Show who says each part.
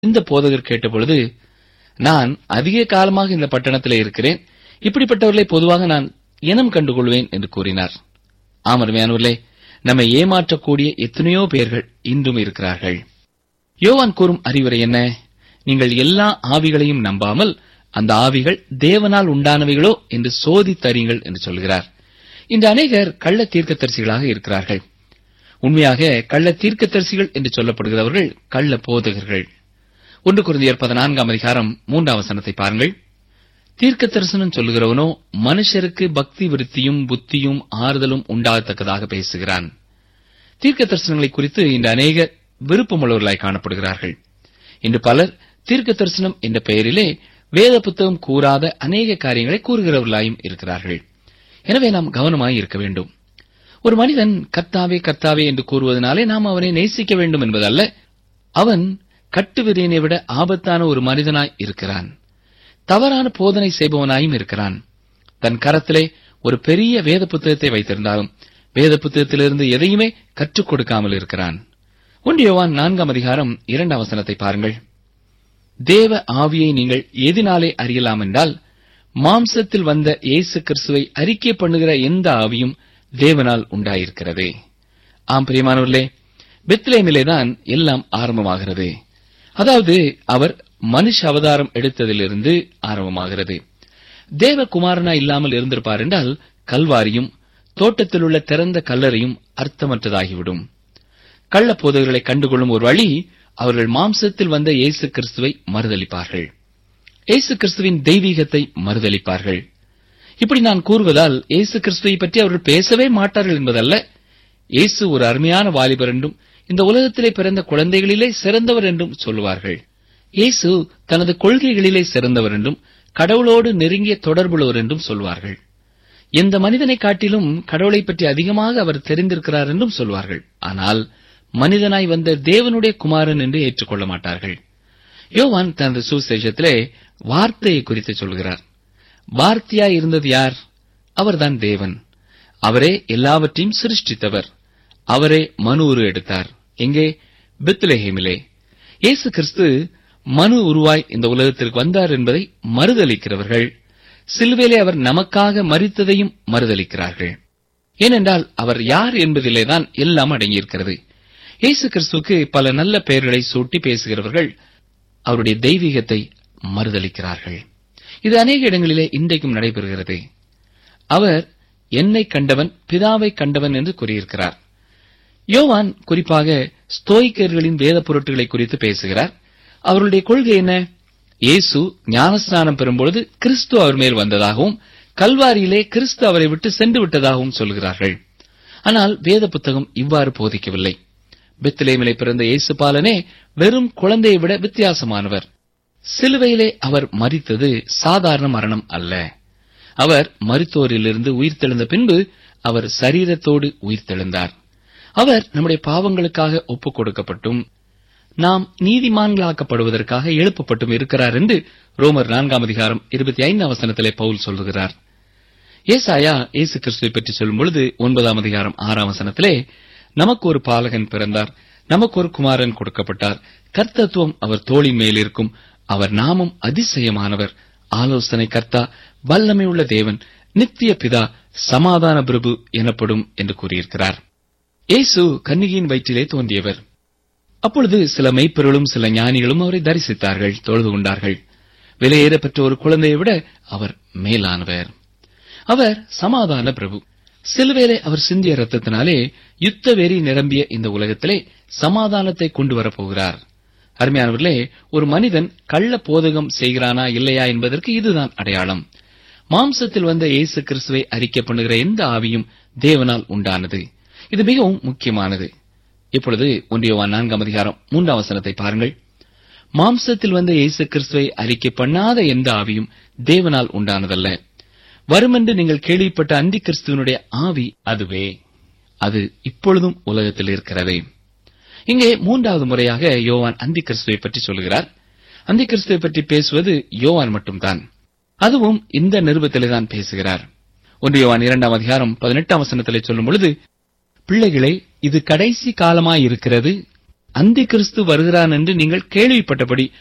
Speaker 1: இந்த போதகர் கேட்டபொழுது நான் அதிக காலமாக இந்த பட்டணத்திலே இருக்கிறேன் இப்படிப்பட்டவர்களை பொதுவாக நான் இனம் கண்டுகொள்வேன் என்று கூறினார் ஆமருமையானவர்களே நம்மை ஏமாற்றக்கூடிய எத்தனையோ பேர்கள் இன்றும் இருக்கிறார்கள் யோவான் கூறும் அறிவுரை என்ன நீங்கள் எல்லா ஆவிகளையும் நம்பாமல் அந்த ஆவிகள் தேவனால் உண்டானவைகளோ என்று சோதித்தறியுங்கள் என்று சொல்கிறார் இந்த அநேகர் கள்ள தீர்க்கதரிசிகளாக இருக்கிறார்கள் உண்மையாக கள்ள தீர்க்கதரிசிகள் என்று சொல்லப்படுகிறவர்கள் கள்ள போதகர்கள் ஒன்று குருந்தியர் பதினான்காம் அதிகாரம் மூன்றாம் வசனத்தை பாருங்கள் தீர்க்க தரிசனம் சொல்லுகிறவனோ மனுஷருக்கு பக்தி விருத்தியும் புத்தியும் ஆறுதலும் உண்டாகத்தக்கதாக பேசுகிறான் தீர்க்க தரிசனங்களை குறித்து இன்று அநேகர் விருப்பமுள்ளவர்களாய் காணப்படுகிறார்கள் இன்று பலர் தீர்க்க தரிசனம் என்ற பெயரிலே வேத புத்தகம் கூறாத அநேக காரியங்களை கூறுகிறவர்களாயும் இருக்கிறார்கள் எனவே நாம் கவனமாய் இருக்க வேண்டும் ஒரு மனிதன் கர்த்தாவே கர்த்தாவே என்று கூறுவதனாலே நாம் அவனை நேசிக்க வேண்டும் என்பதல்ல அவன் கட்டுவிரியனை விட ஆபத்தான ஒரு மனிதனாய் இருக்கிறான் தவறான போதனை செய்பவனாயும் இருக்கிறான் தன் கரத்திலே ஒரு பெரிய வேத புத்தகத்தை வைத்திருந்தாலும் வேத புத்தகத்திலிருந்து எதையுமே கற்றுக் கொடுக்காமல் இருக்கிறான் ஒன்றியவான் நான்காம் அதிகாரம் இரண்டாம் வசனத்தை பாருங்கள் தேவ ஆவியை நீங்கள் எதினாலே அறியலாம் என்றால் மாம்சத்தில் வந்த இயேசு கிறிஸ்துவை அறிக்கை பண்ணுகிற எந்த ஆவியும் தேவனால் உண்டாயிருக்கிறது ஆம் பிரியமானவர்களே பெத்லேமிலேதான் எல்லாம் ஆரம்பமாகிறது அதாவது அவர் மனுஷ அவதாரம் எடுத்ததிலிருந்து ஆரம்பமாகிறது தேவகுமாரனா இல்லாமல் இருந்திருப்பார் என்றால் கல்வாரியும் தோட்டத்தில் உள்ள திறந்த கல்லறையும் அர்த்தமற்றதாகிவிடும் கள்ள போதகர்களை கண்டுகொள்ளும் ஒரு வழி அவர்கள் மாம்சத்தில் வந்த இயேசு கிறிஸ்துவை மறுதளிப்பார்கள் இயேசு கிறிஸ்துவின் தெய்வீகத்தை மறுதளிப்பார்கள் இப்படி நான் கூறுவதால் இயேசு கிறிஸ்துவை பற்றி அவர்கள் பேசவே மாட்டார்கள் என்பதல்ல இயேசு ஒரு அருமையான வாலிபர் என்றும் இந்த உலகத்திலே பிறந்த குழந்தைகளிலே சிறந்தவர் என்றும் சொல்லுவார்கள் இயேசு தனது கொள்கைகளிலே சிறந்தவர் என்றும் கடவுளோடு நெருங்கிய தொடர்புள்ளவர் என்றும் சொல்வார்கள் எந்த மனிதனை காட்டிலும் கடவுளை பற்றி அதிகமாக அவர் தெரிந்திருக்கிறார் என்றும் சொல்வார்கள் ஆனால் மனிதனாய் வந்த தேவனுடைய குமாரன் என்று ஏற்றுக்கொள்ள மாட்டார்கள் யோவான் தனது சுவிசேஷத்திலே வார்த்தையை குறித்து சொல்கிறார் வார்த்தையாய் இருந்தது யார் அவர்தான் தேவன் அவரே எல்லாவற்றையும் சிருஷ்டித்தவர் அவரே மனு உரு எடுத்தார் எங்கே பெத்லஹேமிலே இயேசு கிறிஸ்து மனு உருவாய் இந்த உலகத்திற்கு வந்தார் என்பதை மறுதளிக்கிறவர்கள் சிலுவையிலே அவர் நமக்காக மறித்ததையும் மறுதளிக்கிறார்கள் ஏனென்றால் அவர் யார் என்பதிலேதான் எல்லாம் அடங்கியிருக்கிறது இயேசு கிறிஸ்துவுக்கு பல நல்ல பெயர்களை சூட்டி பேசுகிறவர்கள் அவருடைய தெய்வீகத்தை மறுதளிக்கிறார்கள் இது அநேக இடங்களிலே இன்றைக்கும் நடைபெறுகிறது அவர் என்னை கண்டவன் பிதாவை கண்டவன் என்று கூறியிருக்கிறார் யோவான் குறிப்பாக ஸ்தோய்கர்களின் வேத பொருட்களை குறித்து பேசுகிறார் அவர்களுடைய கொள்கை என்ன இயேசு ஞானஸ்நானம் பெறும்பொழுது கிறிஸ்து அவர் மேல் வந்ததாகவும் கல்வாரியிலே கிறிஸ்து அவரை விட்டு சென்று விட்டதாகவும் சொல்கிறார்கள் ஆனால் வேத புத்தகம் இவ்வாறு போதிக்கவில்லை பெத்லேமிலே பிறந்த இயேசு பாலனே வெறும் குழந்தையை விட வித்தியாசமானவர் சிலுவையிலே அவர் மரித்தது சாதாரண மரணம் அல்ல அவர் மரித்தோரிலிருந்து உயிர்த்தெழுந்த பின்பு அவர் சரீரத்தோடு உயிர்த்தெழுந்தார் அவர் நம்முடைய பாவங்களுக்காக ஒப்புக் கொடுக்கப்பட்டும் நாம் நீதிமான்களாக்கப்படுவதற்காக எழுப்பப்பட்டும் இருக்கிறார் என்று ரோமர் நான்காம் அதிகாரம் இருபத்தி ஐந்தாம் வசனத்திலே பவுல் சொல்லுகிறார் ஏசாயா இயேசு கிறிஸ்துவை பற்றி சொல்லும் பொழுது ஒன்பதாம் அதிகாரம் ஆறாம் வசனத்திலே நமக்கு ஒரு பாலகன் பிறந்தார் நமக்கு ஒரு குமாரன் கொடுக்கப்பட்டார் கர்த்தத்துவம் அவர் தோளின் மேல் இருக்கும் அவர் நாமம் அதிசயமானவர் ஆலோசனை கர்த்தா வல்லமை உள்ள தேவன் நித்திய பிதா சமாதான பிரபு எனப்படும் என்று கூறியிருக்கிறார் இயேசு கன்னிகையின் வயிற்றிலே தோன்றியவர் அப்பொழுது சில மெய்ப்பொருளும் சில ஞானிகளும் அவரை தரிசித்தார்கள் தொழுது கொண்டார்கள் விலையேற பெற்ற ஒரு குழந்தையை விட அவர் மேலானவர் அவர் சமாதான பிரபு சிலுவேலே அவர் சிந்திய ரத்தத்தினாலே யுத்த வெறி நிரம்பிய இந்த உலகத்திலே சமாதானத்தை கொண்டு வரப்போகிறார் அருமையானவர்களே ஒரு மனிதன் கள்ள போதகம் செய்கிறானா இல்லையா என்பதற்கு இதுதான் அடையாளம் மாம்சத்தில் வந்த இயேசு கிறிஸ்துவை அறிக்கை பண்ணுகிற எந்த ஆவியும் தேவனால் உண்டானது இது மிகவும் முக்கியமானது இப்பொழுது ஒன்றியவான் நான்காம் அதிகாரம் மூன்றாம் வசனத்தை பாருங்கள் மாம்சத்தில் வந்த இயேசு கிறிஸ்துவை அறிக்கை பண்ணாத எந்த ஆவியும் தேவனால் உண்டானதல்ல வருமென்று நீங்கள் கேள்விப்பட்ட அந்தி கிறிஸ்துவனுடைய ஆவி அதுவே அது இப்பொழுதும் உலகத்தில் இருக்கிறது இங்கே மூன்றாவது முறையாக யோவான் அந்தி கிறிஸ்துவை பற்றி சொல்கிறார் அந்தி கிறிஸ்துவை பற்றி பேசுவது யோவான் மட்டும்தான் அதுவும் இந்த நிருபத்திலே தான் பேசுகிறார் ஒன்று யோவான் இரண்டாம் அதிகாரம் பதினெட்டாம் வசனத்திலே சொல்லும் பொழுது பிள்ளைகளே இது கடைசி காலமாயிருக்கிறது அந்தி கிறிஸ்து வருகிறான் என்று நீங்கள் கேள்விப்பட்டபடி